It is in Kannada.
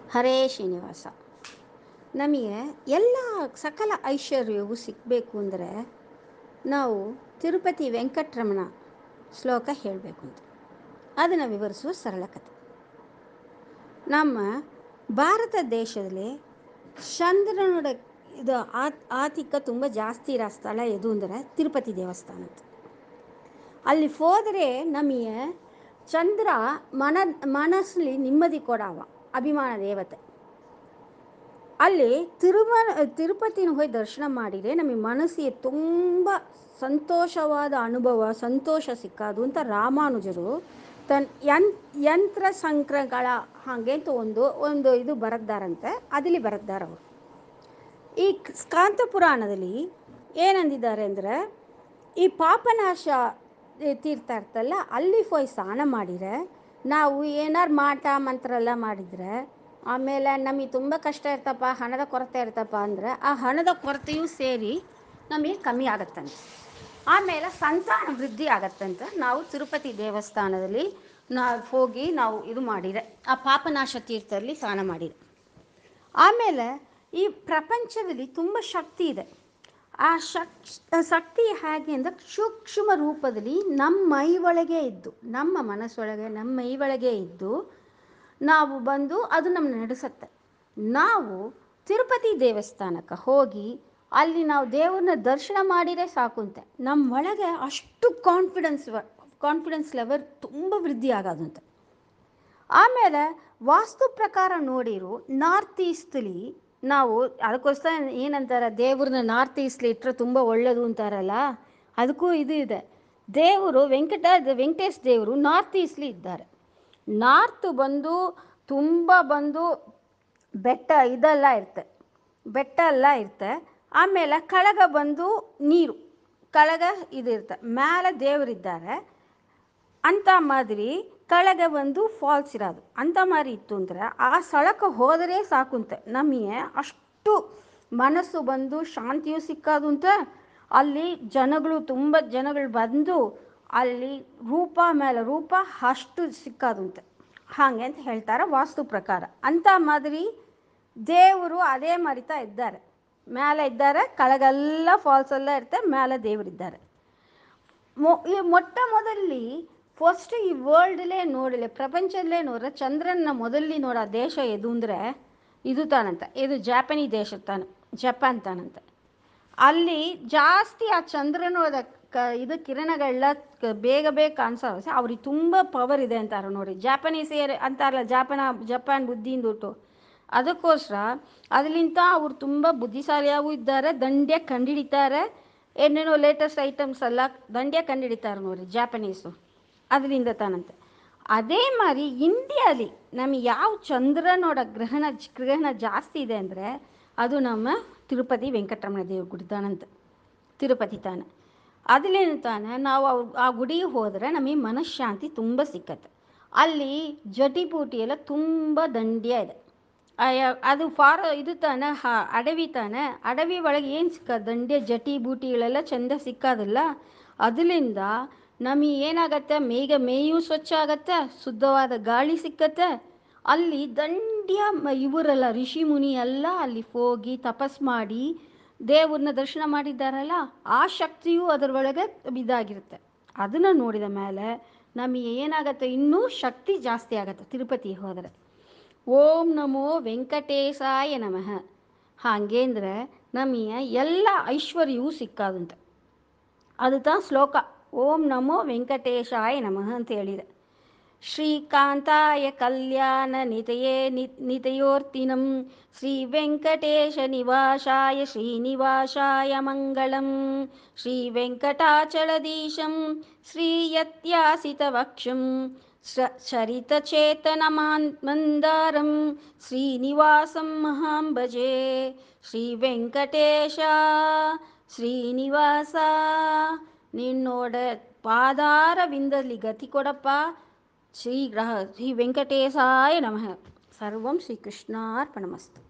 ಹರೇ ಶ್ರೀನಿವಾಸ ನಮಗೆ ಎಲ್ಲ ಸಕಲ ಐಶ್ವರ್ಯವು ಸಿಕ್ಕಬೇಕು ಅಂದರೆ ನಾವು ತಿರುಪತಿ ವೆಂಕಟರಮಣ ಶ್ಲೋಕ ಹೇಳಬೇಕು ಅಂತ ಅದನ್ನು ವಿವರಿಸುವ ಸರಳ ಕಥೆ ನಮ್ಮ ಭಾರತ ದೇಶದಲ್ಲಿ ಚಂದ್ರನೋಡ ಇದು ಆತ್ ಆತಿಕ ತುಂಬ ಜಾಸ್ತಿ ಇರೋ ಸ್ಥಳ ಎದು ಅಂದರೆ ತಿರುಪತಿ ದೇವಸ್ಥಾನ ಅಂತ ಅಲ್ಲಿ ಹೋದರೆ ನಮಗೆ ಚಂದ್ರ ಮನ ಮನಸ್ಸಲ್ಲಿ ನೆಮ್ಮದಿ ಕೊಡವ ಅಭಿಮಾನ ದೇವತೆ ಅಲ್ಲಿ ತಿರುಮ ತಿರುಪತಿನ ಹೋಗಿ ದರ್ಶನ ಮಾಡಿದರೆ ನಮಗೆ ಮನಸ್ಸಿಗೆ ತುಂಬ ಸಂತೋಷವಾದ ಅನುಭವ ಸಂತೋಷ ಸಿಕ್ಕೋದು ಅಂತ ರಾಮಾನುಜರು ತನ್ನ ಯನ್ ಯಂತ್ರ ಸಂಕ್ರಗಳ ಹಾಗೆ ಅಂತ ಒಂದು ಒಂದು ಇದು ಬರೆದಾರಂತೆ ಅದಲ್ಲಿ ಬರೆದಾರ ಅವರು ಈ ಸ್ಕಾಂತ ಪುರಾಣದಲ್ಲಿ ಏನಂದಿದ್ದಾರೆ ಅಂದರೆ ಈ ಪಾಪನಾಶ ತೀರ್ಥ ಇರ್ತಲ್ಲ ಅಲ್ಲಿ ಹೋಗಿ ಸ್ನಾನ ಮಾಡಿದರೆ ನಾವು ಏನಾರು ಮಾಟ ಮಂತ್ರ ಎಲ್ಲ ಮಾಡಿದರೆ ಆಮೇಲೆ ನಮಗೆ ತುಂಬ ಕಷ್ಟ ಇರ್ತಪ್ಪ ಹಣದ ಕೊರತೆ ಇರ್ತಪ್ಪ ಅಂದರೆ ಆ ಹಣದ ಕೊರತೆಯೂ ಸೇರಿ ನಮಗೆ ಕಮ್ಮಿ ಆಗತ್ತಂತೆ ಆಮೇಲೆ ಸಂತಾನ ವೃದ್ಧಿ ಆಗತ್ತಂತ ನಾವು ತಿರುಪತಿ ದೇವಸ್ಥಾನದಲ್ಲಿ ನಾವು ಹೋಗಿ ನಾವು ಇದು ಮಾಡಿದರೆ ಆ ಪಾಪನಾಶ ತೀರ್ಥದಲ್ಲಿ ಸ್ನಾನ ಮಾಡಿದೆ ಆಮೇಲೆ ಈ ಪ್ರಪಂಚದಲ್ಲಿ ತುಂಬ ಶಕ್ತಿ ಇದೆ ಆ ಶಕ್ ಶಕ್ತಿ ಹೇಗೆ ಅಂದರೆ ಸೂಕ್ಷ್ಮ ರೂಪದಲ್ಲಿ ನಮ್ಮ ಮೈ ಒಳಗೆ ಇದ್ದು ನಮ್ಮ ಮನಸ್ಸೊಳಗೆ ನಮ್ಮ ಮೈ ಒಳಗೆ ಇದ್ದು ನಾವು ಬಂದು ಅದು ನಮ್ಮನ್ನ ನಡೆಸುತ್ತೆ ನಾವು ತಿರುಪತಿ ದೇವಸ್ಥಾನಕ್ಕೆ ಹೋಗಿ ಅಲ್ಲಿ ನಾವು ದೇವ್ರನ್ನ ದರ್ಶನ ಮಾಡಿದರೆ ಸಾಕುಂತೆ ನಮ್ಮ ಒಳಗೆ ಅಷ್ಟು ಕಾನ್ಫಿಡೆನ್ಸ್ ಕಾನ್ಫಿಡೆನ್ಸ್ ಲೆವೆಲ್ ತುಂಬ ವೃದ್ಧಿ ಆಗೋದಂತೆ ಆಮೇಲೆ ವಾಸ್ತು ಪ್ರಕಾರ ನೋಡಿರು ನಾರ್ತ್ ಈಸ್ಟಲ್ಲಿ ನಾವು ಅದಕ್ಕೋಸ್ಕರ ಏನಂತಾರೆ ದೇವ್ರನ್ನ ನಾರ್ತ್ ಈಸ್ಟ್ಲಿ ಇಟ್ಟರೆ ತುಂಬ ಒಳ್ಳೆಯದು ಅಂತಾರಲ್ಲ ಅದಕ್ಕೂ ಇದು ಇದೆ ದೇವರು ವೆಂಕಟ ವೆಂಕಟೇಶ್ ದೇವರು ನಾರ್ತ್ ಈಸ್ಟ್ಲಿ ಇದ್ದಾರೆ ನಾರ್ತ್ ಬಂದು ತುಂಬ ಬಂದು ಬೆಟ್ಟ ಇದೆಲ್ಲ ಇರುತ್ತೆ ಬೆಟ್ಟ ಎಲ್ಲ ಇರುತ್ತೆ ಆಮೇಲೆ ಕೆಳಗ ಬಂದು ನೀರು ಕೆಳಗ ಇದಿರುತ್ತೆ ಮೇಲೆ ದೇವರಿದ್ದಾರೆ ಅಂಥ ಮಾದರಿ ಕೆಳಗೆ ಒಂದು ಫಾಲ್ಸ್ ಇರೋದು ಅಂಥ ಮಾರಿ ಇತ್ತು ಅಂದರೆ ಆ ಸ್ಥಳಕ್ಕೆ ಹೋದರೆ ಸಾಕುಂತೆ ನಮಗೆ ಅಷ್ಟು ಮನಸ್ಸು ಬಂದು ಶಾಂತಿಯೂ ಸಿಕ್ಕೋದು ಅಂತ ಅಲ್ಲಿ ಜನಗಳು ತುಂಬ ಜನಗಳು ಬಂದು ಅಲ್ಲಿ ರೂಪ ಮೇಲೆ ರೂಪ ಅಷ್ಟು ಸಿಕ್ಕೋದಂತೆ ಹಾಗೆ ಅಂತ ಹೇಳ್ತಾರೆ ವಾಸ್ತು ಪ್ರಕಾರ ಅಂಥ ಮಾದರಿ ದೇವರು ಅದೇ ಮರಿತಾ ಇದ್ದಾರೆ ಮೇಲೆ ಇದ್ದಾರೆ ಕೆಳಗೆಲ್ಲ ಫಾಲ್ಸ್ ಎಲ್ಲ ಇರುತ್ತೆ ಮೇಲೆ ದೇವರಿದ್ದಾರೆ ಮೊ ಈ ಮೊಟ್ಟ ಮೊದಲಲ್ಲಿ ಫಸ್ಟ್ ಈ ವರ್ಲ್ಡಲ್ಲೇ ನೋಡಿಲ್ಲ ಪ್ರಪಂಚದಲ್ಲೇ ನೋಡ್ರೆ ಚಂದ್ರನ ಮೊದಲಲ್ಲಿ ನೋಡೋ ದೇಶ ಎದು ಅಂದರೆ ಇದು ತಾನಂತ ಇದು ಜಾಪನಿ ದೇಶ ತಾನ ಜಪಾನ್ ತಾನಂತೆ ಅಲ್ಲಿ ಜಾಸ್ತಿ ಆ ಚಂದ್ರನೋದ ಕ ಇದು ಕಿರಣಗಳೆಲ್ಲ ಕ ಬೇಗ ಬೇಗ ಕಾಣಿಸೋ ಅವ್ರಿಗೆ ತುಂಬ ಪವರ್ ಇದೆ ಅಂತಾರೆ ನೋಡಿ ಜಾಪನೀಸ್ ಏರ್ ಅಂತಾರಲ್ಲ ಜಾಪನ ಜಪಾನ್ ಬುದ್ಧಿಯಿಂದ ಹುಟ್ಟು ಅದಕ್ಕೋಸ್ಕರ ಅದರಿಂದ ಅವ್ರು ತುಂಬ ಬುದ್ಧಿಶಾಲಿಯಾಗೂ ಇದ್ದಾರೆ ದಂಡ್ಯ ಕಂಡುಹಿಡಿತಾರೆ ಏನೇನೋ ಲೇಟೆಸ್ಟ್ ಐಟಮ್ಸ್ ಎಲ್ಲ ದಂಡ್ಯ ಕಂಡುಹಿಡಿತಾರೆ ನೋಡಿ ಜಾಪನೀಸು ಅದರಿಂದ ತಾನಂತೆ ಅದೇ ಮಾರಿ ಇಂಡಿಯಾಲಿ ನಮಗೆ ಯಾವ ಚಂದ್ರ ನೋಡೋ ಗ್ರಹಣ ಗ್ರಹಣ ಜಾಸ್ತಿ ಇದೆ ಅಂದರೆ ಅದು ನಮ್ಮ ತಿರುಪತಿ ವೆಂಕಟರಮಣ ದೇವ್ರ ಗುಡಿ ತಾನಂತೆ ತಿರುಪತಿ ತಾನ ಅದಲೇನು ತಾನೆ ನಾವು ಆ ಗುಡಿಗೆ ಹೋದರೆ ನಮಗೆ ಮನಃಶಾಂತಿ ತುಂಬ ಸಿಕ್ಕತ್ತೆ ಅಲ್ಲಿ ಜಟಿಪೂಟಿ ಎಲ್ಲ ತುಂಬ ದಂಡ್ಯ ಇದೆ ಅದು ಫಾರ ಇದು ತಾನೆ ಹ ಅಡವಿ ತಾನೆ ಅಡವಿ ಒಳಗೆ ಏನು ಸಿಕ್ಕ ದಂಡ್ಯ ಜಟಿ ಬೂಟಿಗಳೆಲ್ಲ ಚೆಂದ ಸಿಕ್ಕೋದಿಲ್ಲ ಅದರಿಂದ ನಮಗೆ ಏನಾಗತ್ತೆ ಮೇಗ ಮೇಯೂ ಸ್ವಚ್ಛ ಆಗತ್ತೆ ಶುದ್ಧವಾದ ಗಾಳಿ ಸಿಕ್ಕತ್ತೆ ಅಲ್ಲಿ ದಂಡ್ಯ ಇವರೆಲ್ಲ ಋಷಿ ಮುನಿ ಎಲ್ಲ ಅಲ್ಲಿ ಹೋಗಿ ತಪಸ್ ಮಾಡಿ ದೇವ್ರನ್ನ ದರ್ಶನ ಮಾಡಿದ್ದಾರಲ್ಲ ಆ ಶಕ್ತಿಯೂ ಅದರೊಳಗೆ ಇದಾಗಿರುತ್ತೆ ಅದನ್ನು ನೋಡಿದ ಮೇಲೆ ನಮಗೆ ಏನಾಗತ್ತೆ ಇನ್ನೂ ಶಕ್ತಿ ಜಾಸ್ತಿ ಆಗತ್ತೆ ತಿರುಪತಿ ಹೋದರೆ ಓಂ ನಮೋ ವೆಂಕಟೇಶಾಯ ನಮಃ ಹಾಗೇಂದ್ರೆ ನಮಗೆ ಎಲ್ಲ ಐಶ್ವರ್ಯವೂ ಸಿಕ್ಕಾದಂತೆ ಅದು ತಾ ಶ್ಲೋಕ ಓಂ ನಮೋ ವೆಂಕಟೇಶಾಯ ನಮಃ ಅಂತ ಹೇಳಿದೆ ಶ್ರೀಕಾಂತಾಯ ಕಲ್ಯಾಣ ನಿತಯೇ ನಿ ನಿತಯೋರ್ತಿನಂ ಶ್ರೀ ವೆಂಕಟೇಶ ನಿವಾಸಾಯ ಶ್ರೀನಿವಾಸಾಯ ಮಂಗಳಂ ಶ್ರೀ ವೆಂಕಟಾಚಲದೀಶಂ ಶ್ರೀಯತ್ಯಾಸಿತವಕ್ಷಂ ಚರಿತಚೇತನಮಾನ್ ಮಂದಾರಂ ಶ್ರೀನಿವಾಸಂ ಮಹಾಂ ಭಜೆ ಶ್ರೀ ವೆಂಕಟೇಶ ಶ್ರೀನಿವಾಸ ನಿನ್ನೋಡ ಪಾದಾರವಿಂದಲಿ ಗತಿ ಕೊಡಪ್ಪ ಶ್ರೀ ಗ್ರಹ ಶ್ರೀ ವೆಂಕಟೇಶಾಯ ನಮಃ ಸರ್ವಂ ಶ್ರೀಕೃಷ್ಣಾರ್ಪಣಮಸ್ತು